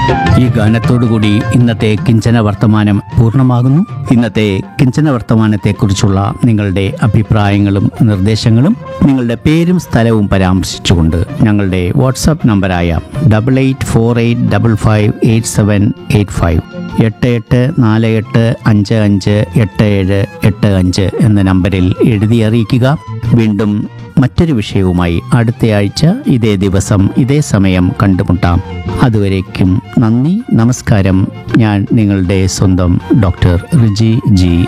ഈ ഗാനത്തോടുകൂടി ഇന്നത്തെ കിഞ്ചന വർത്തമാനം പൂർണ്ണമാകുന്നു ഇന്നത്തെ കിഞ്ചന വർത്തമാനത്തെക്കുറിച്ചുള്ള നിങ്ങളുടെ അഭിപ്രായങ്ങളും നിർദ്ദേശങ്ങളും നിങ്ങളുടെ പേരും സ്ഥലവും പരാമർശിച്ചുകൊണ്ട് ഞങ്ങളുടെ വാട്സാപ്പ് നമ്പറായ double eight four eight double five eight seven eight five എട്ട് എട്ട് നാല് എട്ട് അഞ്ച് അഞ്ച് എട്ട് ഏഴ് എട്ട് അഞ്ച് എന്ന നമ്പറിൽ എഴുതി അറിയിക്കുക വീണ്ടും മറ്റൊരു വിഷയവുമായി അടുത്തയാഴ്ച ഇതേ ദിവസം ഇതേ സമയം കണ്ടുമുട്ടാം അതുവരേക്കും നന്ദി നമസ്കാരം ഞാൻ നിങ്ങളുടെ സ്വന്തം ഡോക്ടർ റിജി ജി